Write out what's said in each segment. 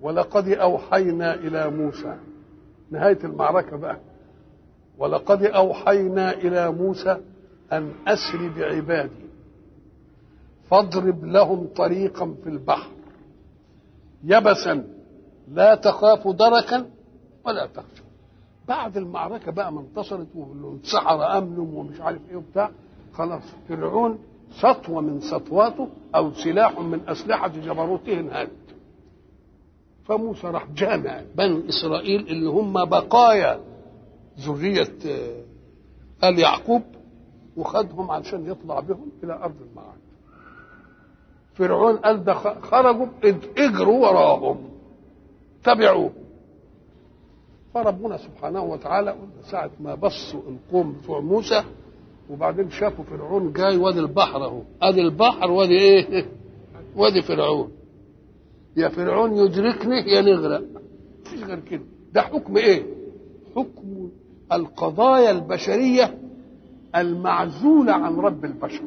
ولقد أوحينا إلى موسى نهاية المعركة بقى ولقد أوحينا إلى موسى أن أسر بعبادي فاضرب لهم طريقا في البحر يبسا لا تخاف دركا ولا تخشى بعد المعركة بقى ما انتصرت والسحرة أمنوا ومش عارف إيه وبتاع خلاص فرعون سطوة من سطواته أو سلاح من أسلحة جبروته انهد فموسى راح جامع بني إسرائيل اللي هم بقايا ذرية آل يعقوب وخدهم علشان يطلع بهم إلى أرض المعاد فرعون قال ده خرجوا اجروا وراهم تبعوه فربنا سبحانه وتعالى ساعة ما بصوا القوم بتوع موسى وبعدين شافوا فرعون جاي وادي البحر اهو ادي البحر وادي ايه وادي فرعون يا فرعون يدركني يا نغرق مفيش غير كده ده حكم ايه حكم القضايا البشرية المعزولة عن رب البشر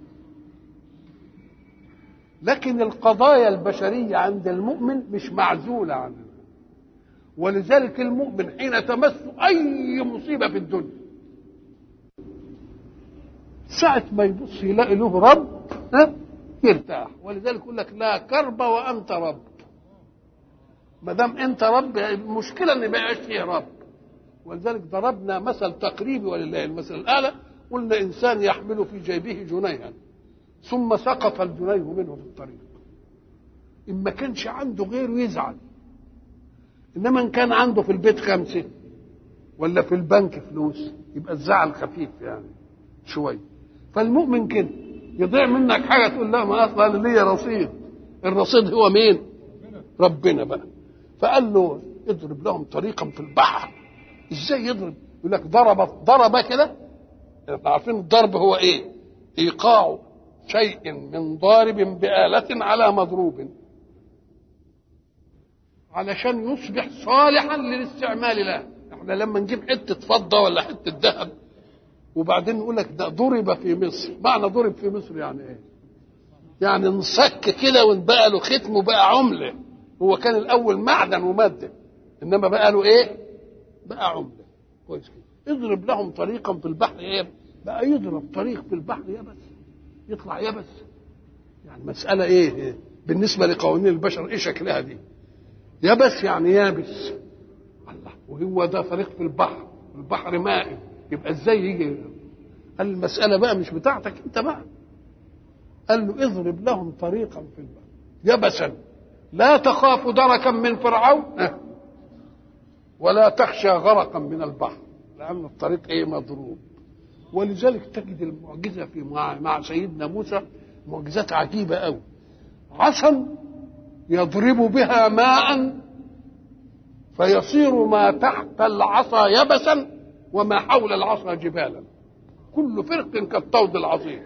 لكن القضايا البشرية عند المؤمن مش معزولة عنه ولذلك المؤمن حين تمس أي مصيبة في الدنيا ساعة ما يبص يلاقي له رب ها يرتاح ولذلك يقول لك لا كرب وأنت رب ما دام أنت رب المشكلة إن ما يبقاش فيه رب ولذلك ضربنا مثل تقريبي ولله المثل الأعلى قلنا إنسان يحمل في جيبه جنيها ثم سقط الجنيه منه في الطريق إن ما كانش عنده غيره يزعل إنما إن كان عنده في البيت خمسة ولا في البنك فلوس يبقى الزعل خفيف يعني شوية فالمؤمن كده يضيع منك حاجة تقول لا ما أصلا أنا ليا رصيد الرصيد هو مين؟ ربنا بقى فقال له اضرب لهم طريقا في البحر ازاي يضرب؟ يقول لك ضرب ضرب كده احنا عارفين الضرب هو ايه؟ ايقاع شيء من ضارب بآلة على مضروب علشان يصبح صالحا للاستعمال له احنا لما نجيب حته فضه ولا حته ذهب وبعدين نقول لك ده ضرب في مصر معنى ضرب في مصر يعني ايه يعني انصك كده وبقى له ختم وبقى عمله هو كان الاول معدن وماده انما بقى له ايه بقى عمله كويس كده اضرب لهم طريقا في البحر ايه بقى يضرب طريق في البحر يبس يطلع يبس يعني مساله ايه, إيه؟ بالنسبه لقوانين البشر ايه شكلها دي يبس يعني يابس الله وهو ده طريق في البحر البحر مائي يبقى ازاي يجي قال المسألة بقى مش بتاعتك انت بقى قال له اضرب لهم طريقا في البحر يبسا لا تخاف دركا من فرعون ولا تخشى غرقا من البحر لأن الطريق ايه مضروب ولذلك تجد المعجزة في مع, مع سيدنا موسى معجزات عجيبة قوي عصا يضرب بها ماء فيصير ما تحت العصا يبسا وما حول العصا جبالا كل فرق كالطود العظيم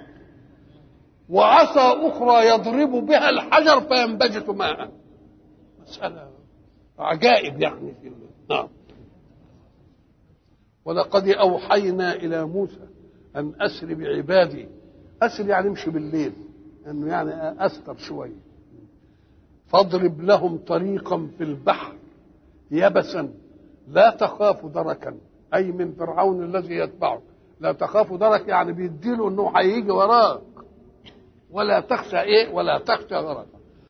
وعصا أخرى يضرب بها الحجر فينبجس ماء مسألة عجائب يعني في نعم ولقد أوحينا إلى موسى أن أسر بعبادي أسر يعني امشي بالليل أنه يعني أستر شوية فاضرب لهم طريقا في البحر يبسا لا تخاف دركا اي من فرعون الذي يتبعه لا تخاف درك يعني بيديله انه هيجي وراك ولا تخشى ايه ولا تخشى غرقا